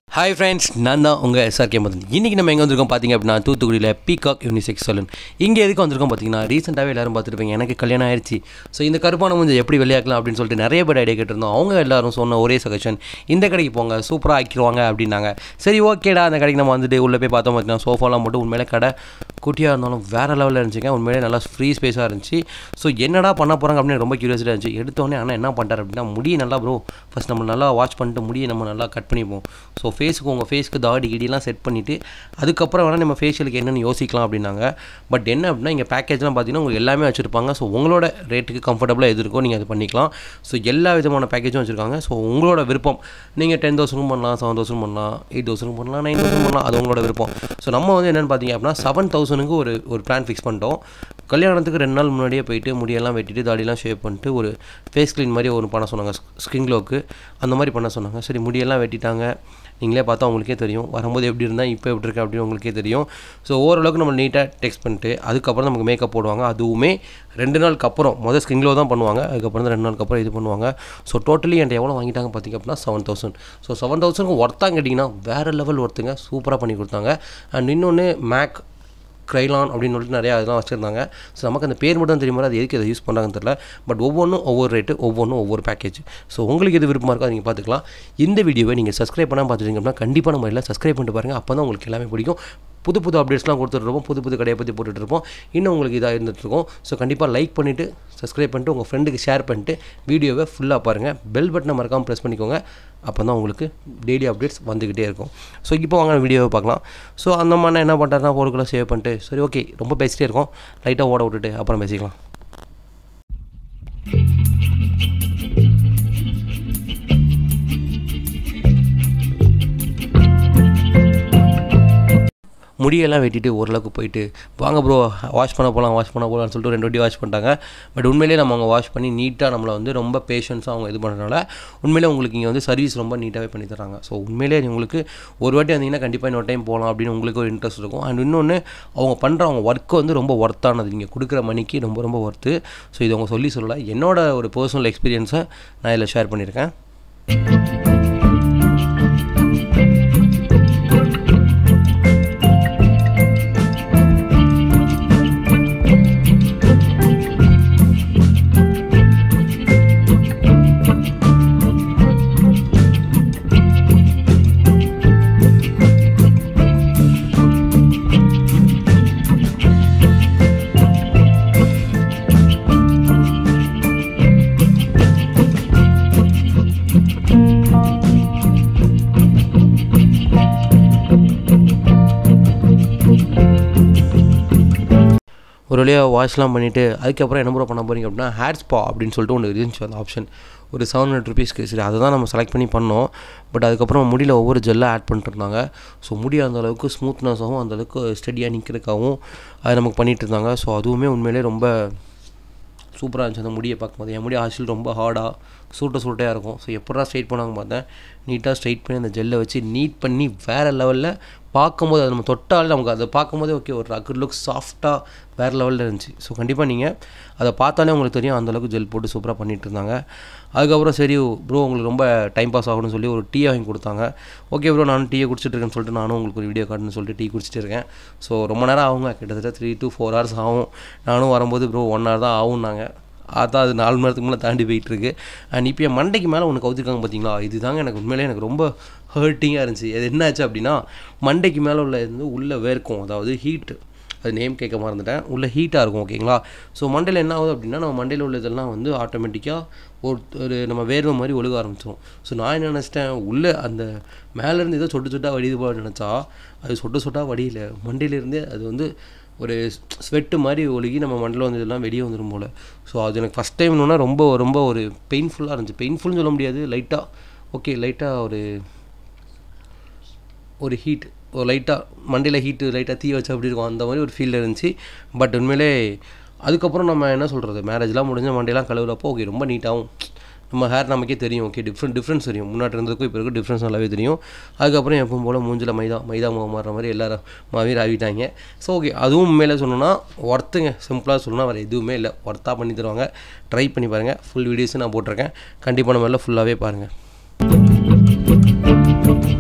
hi friends நான் தான் உங்கள் எஸ்ஆர்கே மதன் இன்றைக்கி நம்ம எங்கே வந்திருக்கோம் பார்த்தீங்க அப்படின்னா தூத்துக்குடியில் பீகாக் யூனிசெக்ஸ் சலூன் இங்கே எதுக்கு வந்திருக்கோம் பார்த்தீங்கன்னா ரீசெண்டாகவே எல்லாரும் பார்த்துருப்பீங்க எனக்கு கல்யாணம் ஆயிடுச்சு ஸோ இந்த கருப்பான கொஞ்சம் எப்படி வெளியாக்கலாம் அப்படின்னு சொல்லிட்டு நிறைய பேர் ஐடியா கேட்டிருந்தோம் அவங்க எல்லாரும் சொன்ன ஒரே சஜஷன் இந்த கடைக்கு போங்க சூப்பராக ஆக்கிடுவாங்க அப்படின்னாங்க சரி ஓகேடா அந்த கடைக்கு நம்ம வந்துட்டு உள்ளே போய் பார்த்தோம் பார்த்தீங்கன்னா சோஃபாலாம் மட்டும் உண்மையிலே கடை குட்டியாக இருந்தாலும் வேறு லெவலில் இருந்துச்சுங்க உண்மையிலே நல்லா ஃப்ரீ ஸ்பேஸாக இருந்துச்சு ஸோ என்னடா பண்ண போகிறாங்க அப்படின்னு ரொம்ப க்யூரியாசிட்டாக இருந்துச்சு எடுத்தோடனே ஆனால் என்ன பண்ணுறாரு அப்படின்னா முடியை நல்லா ப்ரோ ஃபஸ்ட் நம்ம நல்லா வாட்ச் பண்ணிட்டு முடியை நம்ம நல்லா கட் பண்ணிப்போம் ஸோ ஃபேஸுக்கு உங்கள் ஃபேஸ்க்கு தாடி கிடியெல்லாம் செட் பண்ணிவிட்டு அதுக்கப்புறம் வேணால் நம்ம ஃபேஷியலுக்கு என்னென்னு யோசிக்கலாம் அப்படின்னாங்க பட் என்ன அப்படின்னா இங்கே பேக்கேஜ்லாம் பார்த்தீங்கன்னா உங்களுக்கு எல்லாமே வச்சுருப்பாங்க ஸோ உங்களோட ரேட்டுக்கு கம்ஃபர்டபுளாக எது இருக்கோ நீங்கள் அது பண்ணிக்கலாம் ஸோ எல்லா விதமான பேக்கேஜும் வச்சுருக்காங்க ஸோ உங்களோட விருப்பம் நீங்கள் டென் தௌசண்ட் பண்ணலாம் செவன் தௌசண்ட் பண்ணலாம் எயிட் தௌசண்ட் பண்ணலாம் நைன் தௌசண்ட் பண்ணலாம் அது உங்களோட விருப்பம் ஸோ நம்ம வந்து என்னென்னு பார்த்தீங்க அப்படின்னா செவன் தௌசண்ட்க்கு ஒரு ஒரு பிளான் ஃபிக்ஸ் பண்ணிட்டோம் கல்யாணத்துக்கு ரெண்டு நாள் முன்னாடியே போயிட்டு முடியெல்லாம் வெட்டிட்டு தாடியெல்லாம் ஷேவ் பண்ணிட்டு ஒரு ஃபேஸ் க்ளீன் மாதிரி ஒன்று பண்ண சொன்னாங்க ஸ்கின் க்ளோக்கு அந்த மாதிரி பண்ண சொன்னாங்க சரி முடியெல்லாம் வெட்டிட்டாங்க நீங்களே பார்த்தா உங்களுக்கே தெரியும் வரும்போது எப்படி இருந்தால் இப்போ எப்படி இருக்கு அப்படின்னு உங்களுக்கே தெரியும் ஸோ ஓரளவுக்கு நம்ம நீட்டாக டெக்ஸ்ட் பண்ணிட்டு அதுக்கப்புறம் நமக்கு மேக்கப் போடுவாங்க அதுவுமே ரெண்டு நாளுக்கு அப்புறம் மொதல் ஸ்கின் க்ளோ தான் பண்ணுவாங்க அதுக்கப்புறம் தான் ரெண்டு நாளுக்கு அப்புறம் இது பண்ணுவாங்க ஸோ டோட்டலி என்கிட்ட எவ்வளோ வாங்கிட்டாங்க பார்த்திங்க அப்படின்னா செவன் தௌசண்ட் ஸோ செவன் தௌசண்ட்க்கு ஒர்த்தாக கேட்டிங்கன்னா வேறு லெவல் ஒர்த்துங்க சூப்பராக பண்ணி கொடுத்தாங்க அண்ட் இன்னொன்று மேக் க்ரைலான் அப்படின்னு சொல்லிட்டு நிறையா இதெல்லாம் வச்சுருந்தாங்க ஸோ நமக்கு அந்த பேர் மட்டும் தான் தெரியுமா அது எதுக்கு அதை யூஸ் பண்ணுறாங்கன்னு தெரியல பட் ஒவ்வொன்றும் ஒவ்வொரு ரேட்டு ஒவ்வொன்றும் ஒவ்வொரு பேக்கேஜ் ஸோ உங்களுக்கு எது விருப்பமாக இருக்கோ அதை நீங்கள் பார்த்துக்கலாம் இந்த வீடியோவை நீங்கள் சப்ஸ்கிரைப் பண்ணால் பார்த்துட்டீங்க அப்படின்னா கண்டிப்பாக நம்ம எல்லாம் சப்ஸ்கிரைப் பண்ணிட்டு பாருங்கள் அப்போ தான் உங்களுக்கு எல்லாமே பிடிக்கும் புது புது அப்டேட்ஸ்லாம் கொடுத்துட்ருப்போம் புது புது கடையை பற்றி போட்டுட்ருப்போம் இன்னும் உங்களுக்கு இதாக இருந்துகிட்ருக்கோம் ஸோ கண்டிப்பாக லைக் பண்ணிவிட்டு சப்ஸ்கிரைப் பண்ணிட்டு உங்கள் ஃப்ரெண்டுக்கு ஷேர் பண்ணிட்டு வீடியோவை ஃபுல்லாக பாருங்கள் பெல் பட்டனை மறக்காமல் ப்ரெஸ் பண்ணிக்கோங்க அப்போ தான் உங்களுக்கு டெய்லி அப்டேட்ஸ் வந்துக்கிட்டே இருக்கும் ஸோ இப்போ வாங்க வீடியோவை பார்க்கலாம் ஸோ அந்த மாதிரி என்ன பண்ணுறாருனா ஃபோட்டோக்குள்ளே சேவ் பண்ணிட்டு சரி ஓகே ரொம்ப பேசிட்டே இருக்கோம் லைட்டாக ஓட விட்டுட்டு அப்புறம் பேசிக்கலாம் முடியெல்லாம் வெட்டிட்டு ஓரளவுக்கு போயிட்டு வாங்க ப்ரோ வாஷ் பண்ண போகலாம் வாஷ் பண்ண போகலான்னு சொல்லிட்டு ரெண்டு வாட்டி வாஷ் பண்ணிட்டாங்க பட் உண்மையிலேயே நம்ம அவங்க வாஷ் பண்ணி நீட்டாக நம்மளை வந்து ரொம்ப பேஷன்ஸாக அவங்க இது பண்ணுறதுனால உண்மையிலே உங்களுக்கு இங்கே வந்து சர்வீஸ் ரொம்ப நீட்டாகவே பண்ணி தராங்க ஸோ உண்மையிலே உங்களுக்கு ஒரு வாட்டி வந்தீங்கன்னா கண்டிப்பாக இன்னொரு டைம் போகலாம் அப்படின்னு உங்களுக்கு ஒரு இன்ட்ரெஸ்ட் இருக்கும் அண்ட் இன்னொன்று அவங்க பண்ணுற அவங்க ஒர்க்கு வந்து ரொம்ப ஒர்த்தானது நீங்கள் கொடுக்குற மணிக்கு ரொம்ப ரொம்ப ஒர்த்து ஸோ இது அவங்க சொல்லி சொல்லலை என்னோட ஒரு பர்சனல் எக்ஸ்பீரியன்ஸை நான் இதில் ஷேர் பண்ணியிருக்கேன் ஒரு வழியாக வாஷ்லாம் பண்ணிவிட்டு அதுக்கப்புறம் என்ன ப்ரோ பண்ண போகிறீங்க அப்படின்னா ஹேர் ஸ்பா அப்படின்னு சொல்லிட்டு ஒன்று இருந்துச்சு அந்த ஆப்ஷன் ஒரு செவன் ஹண்ட்ரட் ருபீஸ்க்கு சரி அதை தான் நம்ம செலக்ட் பண்ணி பண்ணோம் பட் அதுக்கப்புறம் முடியில் ஒவ்வொரு ஜெல்லாக ஆட் பண்ணிட்டு இருந்தாங்க ஸோ முடி அந்த அளவுக்கு ஸ்மூத்னஸாகவும் அந்தளவுக்கு ஸ்டெடியாக நிற்கிறதுக்காகவும் அது நமக்கு பண்ணிகிட்டு இருந்தாங்க ஸோ அதுவுமே உண்மையிலே ரொம்ப சூப்பராக இருந்துச்சு அந்த முடியை பார்க்கும்போது என் முடி ஆசில் ரொம்ப ஹார்டாக சூட்ட சூட்டையாக இருக்கும் ஸோ எப்படா ஸ்ட்ரைட் பண்ணாங்க பார்த்தேன் நீட்டாக ஸ்ட்ரைட் பண்ணி அந்த ஜெல்லை வச்சு நீட் பண்ணி வேறு லெவலில் பார்க்கும்போது அது நம்ம தொட்டால் நமக்கு அதை பார்க்கும்போதே ஓகே ஒரு ரக்கு லுக் சாஃப்டாக வேறு லெவலில் இருந்துச்சு ஸோ கண்டிப்பாக நீங்கள் அதை பார்த்தாலே உங்களுக்கு தெரியும் அந்தளவுக்கு ஜெல் போட்டு சூப்பராக பண்ணிகிட்டு இருந்தாங்க அதுக்கப்புறம் சரி ப்ரோ உங்களுக்கு ரொம்ப டைம் பாஸ் ஆகணும்னு சொல்லி ஒரு டீ வாங்கி கொடுத்தாங்க ஓகே ப்ரோ நானும் டீயை குடிச்சிட்டு இருக்கேன்னு சொல்லிட்டு நானும் உங்களுக்கு ஒரு வீடியோ காட்டுன்னு சொல்லிட்டு டீ குடிச்சிட்டு இருக்கேன் ஸோ ரொம்ப நேரம் ஆகுங்க கிட்டத்தட்ட த்ரீ டு ஃபோர் ஹவர்ஸ் ஆகும் நானும் வரும்போது ப்ரோ ஒன் ஹவர் தான் ஆகும்னாங்க அதான் அது நாலு மணி நேரத்துக்கு மேலே தாண்டி போயிட்டுருக்கு அண்ட் இப்போ என் மண்டைக்கு மேலே ஒன்று கவுத்திருக்காங்க பார்த்தீங்களா இது தாங்க எனக்கு உண்மையிலே எனக்கு ரொம்ப ஹர்ட்டிங்காக இருந்துச்சு அது என்னாச்சு அப்படின்னா மண்டைக்கு மேலே உள்ள இருந்து உள்ளே வேர்க்கும் அதாவது ஹீட்டு அது நேம் கேட்க மறந்துட்டேன் உள்ளே ஹீட்டாக இருக்கும் ஓகேங்களா ஸோ மண்டையில் என்ன ஆகுது அப்படின்னா நம்ம மண்டையில் உள்ள இதெல்லாம் வந்து ஆட்டோமேட்டிக்காக ஒரு ஒரு நம்ம வேர்வை மாதிரி ஒழுக ஆரம்பிச்சிடும் ஸோ நான் என்ன நினச்சிட்டேன் உள்ளே அந்த மேலேருந்து ஏதோ சொட்டு சொட்டாக வடிது போல நினச்சா அது சொட்டு சொட்டாக வடியில் மண்டையிலேருந்தே அது வந்து ஒரு ஸ்வெட்டு மாதிரி ஒழுகி நம்ம மண்டலம் வந்து இதெல்லாம் வெளியே வந்துடும் போல் ஸோ அது எனக்கு ஃபஸ்ட் டைம்னா ரொம்ப ரொம்ப ஒரு பெயின்ஃபுல்லாக இருந்துச்சு பெயின்ஃபுல்னு சொல்ல முடியாது லைட்டாக ஓகே லைட்டாக ஒரு ஒரு ஹீட் ஒரு லைட்டாக மண்டையில் ஹீட்டு லைட்டாக தீ வச்சு அப்படி இருக்கும் அந்த மாதிரி ஒரு ஃபீல் இருந்துச்சு பட் உண்மையிலே அதுக்கப்புறம் நம்ம என்ன சொல்கிறது மேரேஜ்லாம் முடிஞ்ச மண்டையெல்லாம் கழுவுறப்போ ஓகே ரொம்ப நீட்டாகவும் நம்ம ஹேர் நமக்கே தெரியும் ஓகே டிஃப்ரெண்ட் டிஃப்ரென்ஸ் தெரியும் முன்னாடி இருந்ததுக்கும் இப்போ இருக்க டிஃப்ரென்ஸ் நல்லாவே தெரியும் அதுக்கப்புறம் எப்பவும் போல் மூஞ்சில் மைதா மைதா முகம் மாறுற மாதிரி எல்லாரும் மாவீர் ஆகிட்டாங்க ஸோ ஓகே அதுவும் மேலே சொல்லணும்னா ஒர்த்துங்க சிம்பிளாக சொல்லணும்னா வேறு எதுவுமே இல்லை ஒர்த்தாக பண்ணி தருவாங்க ட்ரை பண்ணி பாருங்கள் ஃபுல் வீடியோஸும் நான் போட்டிருக்கேன் கண்டிப்பாக நம்ம எல்லாம் ஃபுல்லாகவே பாருங்கள்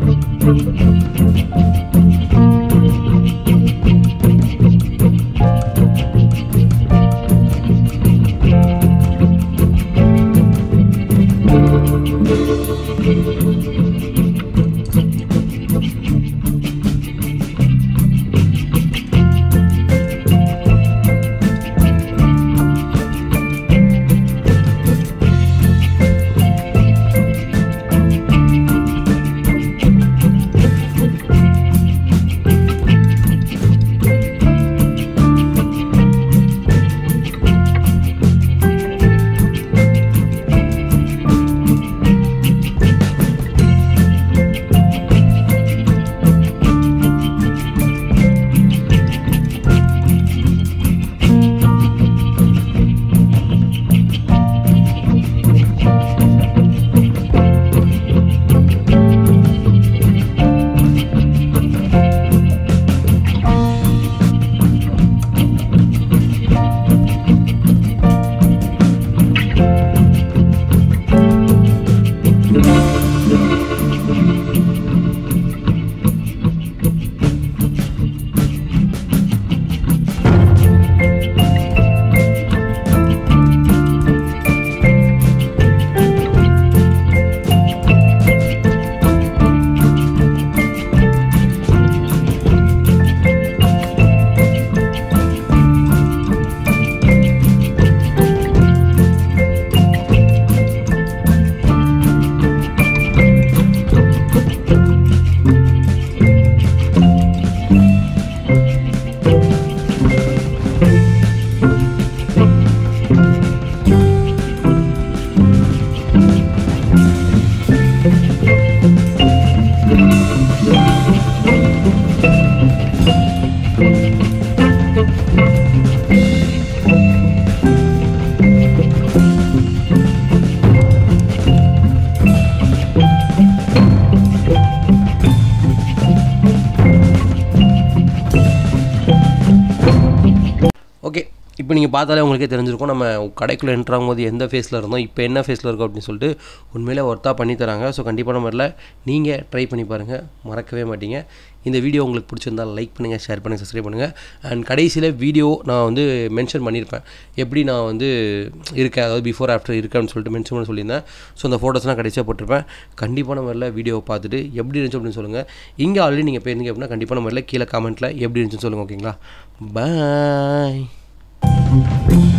ஓகே இப்போ நீங்கள் பார்த்தாலே உங்களுக்கே தெரிஞ்சிருக்கும் நம்ம கடைக்குள்ளே என்ட்ரு ஆகும்போது எந்த ஃபேஸில் இருந்தோம் இப்போ என்ன ஃபேஸில் இருக்கோம் அப்படின்னு சொல்லிட்டு உண்மையிலே ஒர்த்தாக பண்ணி தராங்க ஸோ கண்டிப்பான முறையில் நீங்கள் ட்ரை பண்ணி பாருங்கள் மறக்கவே மாட்டீங்க இந்த வீடியோ உங்களுக்கு பிடிச்சிருந்தால் லைக் பண்ணுங்கள் ஷேர் பண்ணுங்கள் சப்ஸ்கிரைப் பண்ணுங்கள் அண்ட் கடைசியில் வீடியோ நான் வந்து மென்ஷன் பண்ணியிருப்பேன் எப்படி நான் வந்து இருக்கேன் அதாவது பிஃபோர் ஆஃப்டர் இருக்கேன்னு சொல்லிட்டு மென்ஷன் பண்ண சொல்லியிருந்தேன் ஸோ அந்த ஃபோட்டோஸ்லாம் கடைசியாக போட்டிருப்பேன் கண்டிப்பான முறையில் வீடியோவை பார்த்துட்டு எப்படி இருந்துச்சு அப்படின்னு சொல்லுங்கள் இங்கே ஆல்ரெடி நீங்கள் போயிருந்தீங்க அப்படின்னா கண்டிப்பான முறையில் கீழே கமெண்ட்டில் எப்படி இருந்துச்சுன்னு சொல்லுங்கள் ஓகேங்களா பாய்